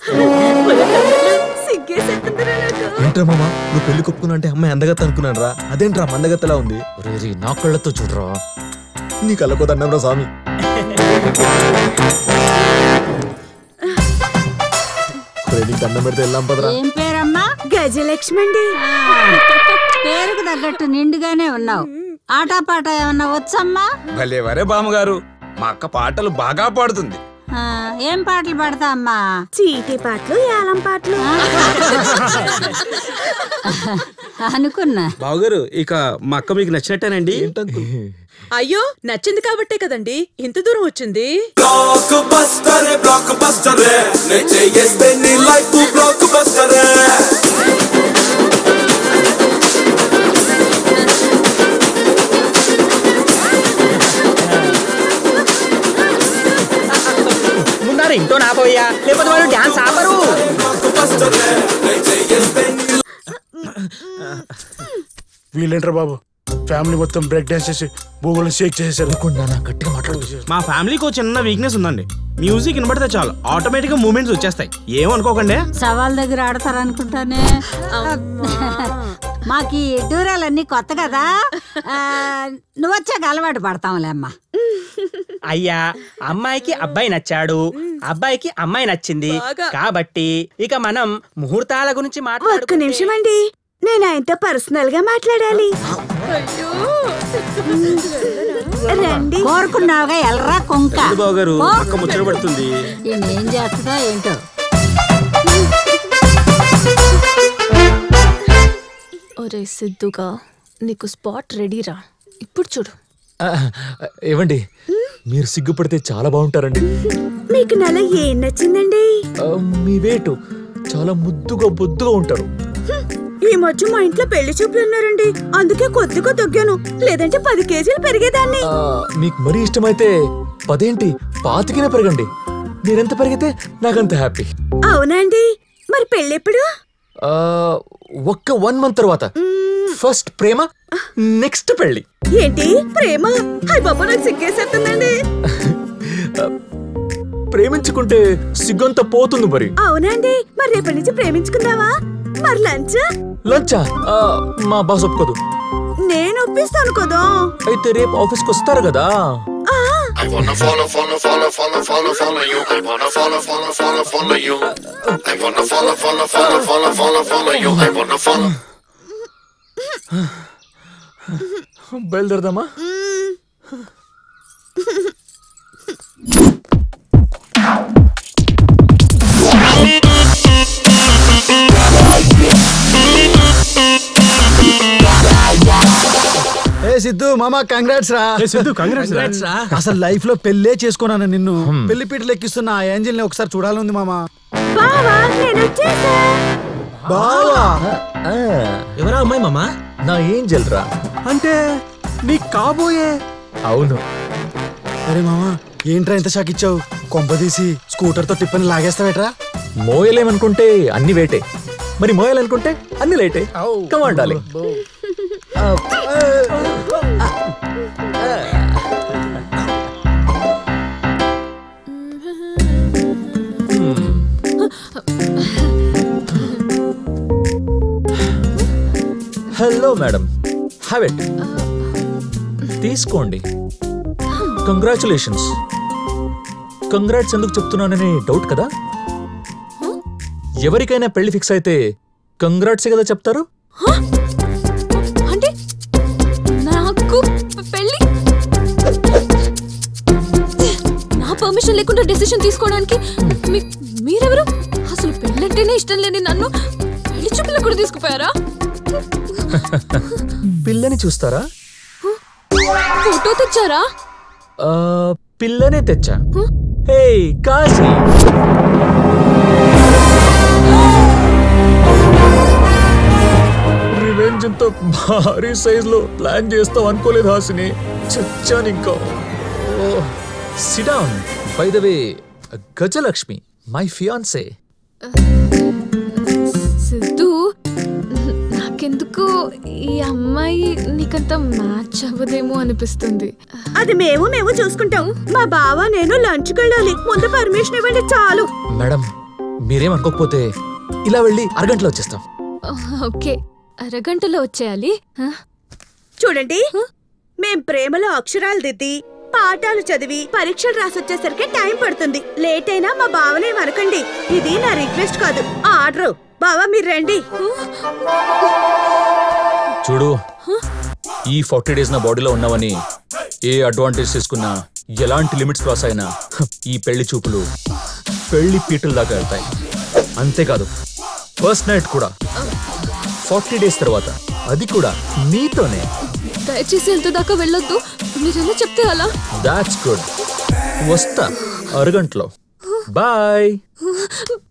సిగ్గేసేస్తుందిరా నాకు ఏంట్రా మామ నువ్వు పెళ్లి కొప్పుకున్నా అంటే అమ్మాయి అందగత్త అనుకున్నాను రా అదేంట్రా మందగత్తలా ఉంది రే నా కళ్ళతో చూడరా నీ కళ్ళకో దండం రా స్వామి ఒరేయ్, నీకు దండం పెడితే వెళ్ళాం పదరా ఏం పేరమ్మా గజలక్ష్మి అండి పేరుకు తగ్గట్టు నిండుగానే ఉన్నావు ఆటపాట ఏమన్నా వచ్చమ్మా భలే వరే బామ్మగారు మా అక్క పాటలు బాగా పాడుతుంది ఆ, ఏం పాటలు పాడతా అమ్మా చీటీ పాటలు యాలం పాటలు అనుకున్నా బావగారు ఇక మా అక్క మీకు నచ్చినట్టేనండి అయ్యో నచ్చింది కాబట్టే కదండి ఇంత దూరం వచ్చింది బ్లాక్ బస్టర్ బ్లాక్ బస్టర్ నే చేస్తే నీ లైఫ్ బ్లాక్ బస్టర్ ముందర ఇంటో నాపోయ్యా లేకపోతే వాళ్ళు డాన్స్ ఆపరు వీళ్ళేంట్రా బాబు ఫ్యామిలీ మొత్తం బ్రేక్ డాన్స్ చేసి భూగోళం షేక్ చేసేసారు గట్టిగా మాట్లాడు మా ఫ్యామిలీకి ఒక చిన్న వీక్నెస్ ఉందండి మ్యూజిక్ వినబడితే చాలు ఆటోమేటిక్ గా మూమెంట్స్ వచ్చేస్తాయి ఏమనుకోకండి సవాల్ దగ్గర ఆడతారనుకుంటానే మాకు ఈ దూరాలన్నీ కొత్త కదా ఆ, నువ్వొచ్చాక అలవాటు పడతాంలే అమ్మా అయ్యా అమ్మాయికి అబ్బాయి నచ్చాడు అబ్బాయికి అమ్మాయి నచ్చింది కాబట్టి ఇక మనం ముహూర్తాల గురించి ఒక్క మాట్లాడుకుంటే నిమిషం అండి నేను ఆయనతో పర్సనల్ గా మాట్లాడాలి రండి కోరుకున్నావుగా ఎల్రా కొంక బావగారు పో. అక్క ముచ్చట పడుతుంది ఈయన ఏం చేస్తుందో ఏంటో ఒరే సిద్ధుగా నీకు స్పాట్ రెడీరా ఇప్పుడు చూడు ఆ, ఏవండి మీరు సిగ్గుపడితే చాలా బాగుంటారండి మీకు నెల ఏం నచ్చిందండి ఆ, మీ వేటు చాలా ముద్దుగా బొద్దుగా ఉంటారు ఈ మధ్య మా ఇంట్లో పెళ్లి చూపులు ఉన్నారండి అందుకే కొద్దిగా తగ్గాను లేదంటే పది కేజీలు పెరిగేదాన్ని ఆ, మీకు మరీ ఇష్టమైతే పదేంటి పాతికినే పెరగండి మీరెంత పెరిగితే నాకంత హ్యాపీ అవునండి మరి పెళ్ళెప్పుడు ఆ, ఒక్క వన్ మంత్ తర్వాత ఫస్ట్ ప్రేమ నెక్స్ట్ పెళ్లి ఏంటి ప్రేమ హై బాబా నాకు సిగ్గేసేస్తుందండి ప్రేమించుకుంటే సిగ్గంతా పోతుంది మరి అవునండి మరి రేపటి నుంచి ప్రేమించుకుందావా మరి లంచ్ లంచా ఆ, మా బాస్ ఒప్పుకోదు నేను ఒప్పిస్తాను కదా అయితే రేపు ఆఫీస్కి వస్తారు కదా I wanna follow, follow, follow, follow, follow, follow you. I wanna follow, follow, follow, follow you. I wanna follow, follow, follow, follow, follow, follow you. I wanna follow. బయలుదేరదామా ఏ సిద్ధు మామ కంగ్రాట్స్ రా సిద్ధు కంగ్రాట్స్ రా అసలు లైఫ్ లో పెళ్ళే చేసుకున్నాను నిన్ను పెళ్లి పీటలు ఎక్కిస్తున్న ఆ ఏంజిల్ ని ఒకసారి చూడాలని మామ బావా నేను వచ్చేసా బావా ఎవరా అమ్మాయి మామా నా ఏం జల్రా అంటే నీ కాబోయే అవును అరే మామ ఏంట్రా ఇంత షాక్ ఇచ్చావు కొంపదీసి స్కూటర్ తో టిప్పని లాగేస్తావేట్రా మోయలేమనుకుంటే అన్ని వేటే మరి మోయాలనుకుంటే అన్ని లేటే కమాండాలి హలో మేడం హ్యావ్ ఇట్ తీసుకోండి కంగ్రాచులేషన్స్ కంగ్రాట్స్ ఎందుకు చెప్తున్నానని డౌట్ కదా ఎవరికైనా పెళ్లి ఫిక్స్ అయితే కంగ్రాట్సే కదా చెప్తారు అంటే నాకు పె- పెళ్ళి నా పర్మిషన్ లేకుండా డెసిషన్ తీసుకోవడానికి మీ- మీరెవరు అసలు పెళ్ళంటేనే ఇష్టం లేని నన్ను పెళ్లి చూపులకు కూడా తీసుకుపోయారా పిల్లని చూస్తారా ఫోటో తెచ్చారా ఆ, పిల్లనే తెచ్చా హే కాశీ రివెంజ్ తో భారీ సైజ్ లో ప్లాన్ చేస్తాం అనుకోలేదు హాసిని చచ్చాను ఇంకా సిడౌన్ బై ద వే గజలక్ష్మి మై ఫియాన్సే సిద్ధు నాకెందుకు ఈ అమ్మాయి నీకంత మ్యాచ్ అవ్వదేమో అనిపిస్తుంది అది మేము మేము చూసుకుంటాం మా బావ నేను లంచ్కి వెళ్ళాలి ముందు పర్మిషన్ ఇవ్వండి చాలు మేడం మీరేం అనుకోకపోతే ఇలా వెళ్ళి అరగంటలో వచ్చేస్తాం ఓకే అరగంటలో వచ్చేయాలి హ? చూడండి మేం ప్రేమలో అక్షరాలు దిద్ది పాఠాలు చదివి పరీక్షలు రాసొచ్చేసరికి టైం పడుతుంది లేట్ అయినా మా బావనేం అనకండి ఇది నా రిక్వెస్ట్ కాదు ఆర్డర్ బావా మీరు రండి చూడు ఈ ఫార్టీ డేస్ నా బాడీలో ఉన్నావని ఏ అడ్వాంటేజ్ తీసుకున్నా ఎలాంటి లిమిట్స్ క్రాస్ అయినా హ, ఈ పెళ్లి చూపులు పెళ్లి పీటల దాకా వెళ్తాయి అంతేకాదు ఫస్ట్ నైట్ కూడా ఫార్టీ డేస్ తర్వాత అది కూడా నీతోనే దయచేసి ఎంత దాకా వెళ్ళొద్దు మీరు ఎలా చెప్తే అలా దాట్స్ గుడ్ వస్తా అరగంటలో బాయ్